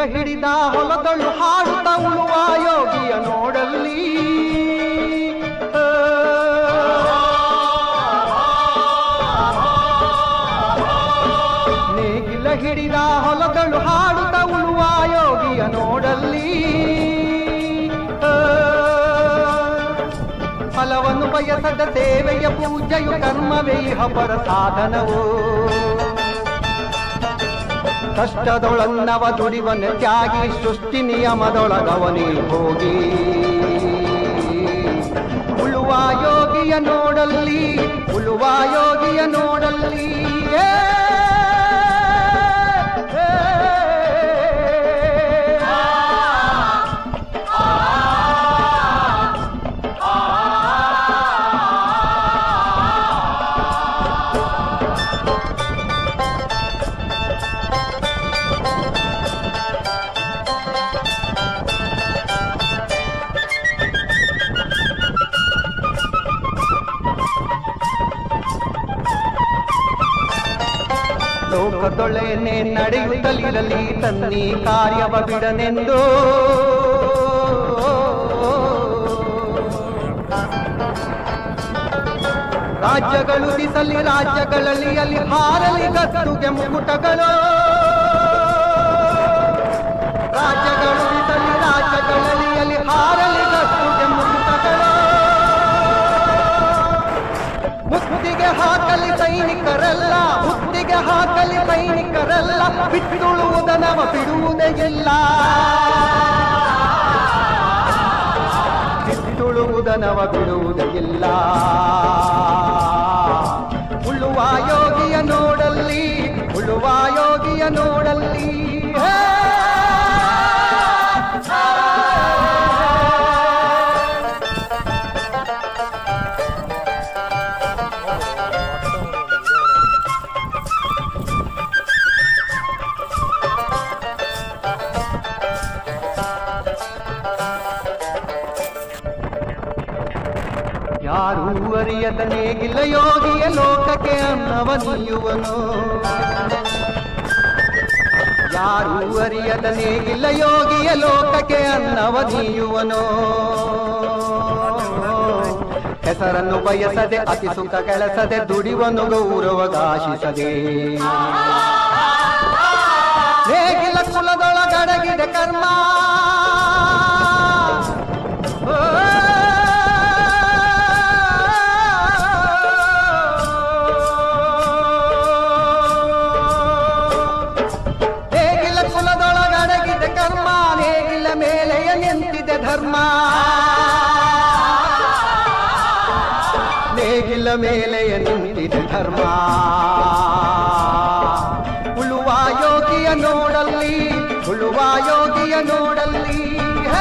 ಹಿಡಿದ ಹೊಲದಳು ಹಾಡುತ್ತ ಉಳುವ ಯೋಗಿಯ ನೋಡಲ್ಲಿ ಆ. ನೇಗಿಲ ಹಿಡಿದ ಹೊಲದಳು ಹಾಡುತ್ತ ಉಳುವ ಯೋಗಿಯ ನೋಡಲ್ಲಿ ಆ. ಫಲವನ್ನು ಬಯಸದ ಸೇವೆಯ ಪೂಜೆಯು ಕರ್ಮವೇ ಹಪರ ಸಾಧನವು ಕಷ್ಟದೊಳನ್ನವ ದುಡಿವನ ತ್ಯಾಗಿ ಸೃಷ್ಟಿ ನಿಯಮದೊಳಗವನೇ ಹೋಗಿ ಉಳುವ ಯೋಗಿಯ ನೋಡಲ್ಲಿ ಉಳುವ ಯೋಗಿಯ ನೋಡಲ್ಲಿ ಏ, ಏ, ಲೋಕದೊಳೆನೆ ನಡೆಯುತ್ತಲಿರಲಿ ತನ್ನಿ ಕಾರ್ಯವ ಬಿಡನೆಂದು ರಾಜ್ಯಗಳು ಬಿಸಲಿ ರಾಜ್ಯಗಳಲ್ಲಿ ಅಲ್ಲಿ ಹಾರಲಿ ಗತ್ತುಗೆ ಮುಕುಟಗಳು ರಾಜ್ಯಗಳು ಬಿಸಲಿ ರಾಜ್ಯಗಳಲ್ಲಿ ಅಲ್ಲಿ ಹಾರಲಿ ಗತ್ತುಗೆ ಮುಕುಟಗಳು ಮುತ್ತಿಗೆ ಹಾಕಲಿ ಸೈನಿಕರಲ್ಲ ಮುತ್ತಿಗೆ ಹಾಕಲಿ ಸೈನಿಕರಲ್ಲ ಬಿಟ್ಟುಳುವುದನವ ಬಿಡುವುದೇ ಇಲ್ಲ ಬಿಟ್ಟುಳುವುದನವ ಬಿಡುವುದೇ ಇಲ್ಲ ಉಳ್ಳುವ ಯೋಗಿಯ ನೋಡಲ್ಲಿ ಉಳ್ಳುವ ಯೋಗಿಯ ನೋಡಲ್ಲಿ ಹೇ! ಯಾರೂ ಅರಿಯದ ನೇಗಿಲ್ಲ ಯೋಗಿಯ ಲೋಕಕ್ಕೆ ಅನ್ನವ ನೀಯುವನು ಯಾರೂ ಅರಿಯದ ನೇಗಿಲ್ಲ ಯೋಗಿಯ ಲೋಕಕ್ಕೆ ಅನ್ನವ ನೀಯುವನು ಹೆಸರನ್ನು ಬಯಸದೆ ಅತಿ ಸುಖ ಕೆಲಸದೆ ದುಡಿವನು ಗೌರವಗಾಶಿಸದೆ ನೇಗಿಲ ಕುಲದೊಳಗಡಗಿದೆ ಕರ್ಮ ನೇಗಿಲ ಕುಲದೊಳಗಡಗಿದೆ ಕರ್ಮ ನೇಗಿಲ ಮೇಲೆಯ ನಿಂತಿದೆ ಧರ್ಮ ನೇಗಿಲ ಮೇಲೆಯ ನಿಂತಿದೆ ಧರ್ಮ ಉಳುವ ಯೋಗಿಯ ನೋಡಲ್ಲಿ ಉಳುವ ಯೋಗಿಯ ನೋಡಲ್ಲಿ ಹೇ!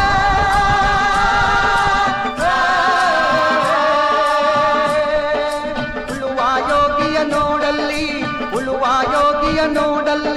ಉಳುವ ಯೋಗಿಯ ನೋಡಲ್ಲಿ ಉಳುವ ಯೋಗಿಯ ನೋಡಲ್ಲಿ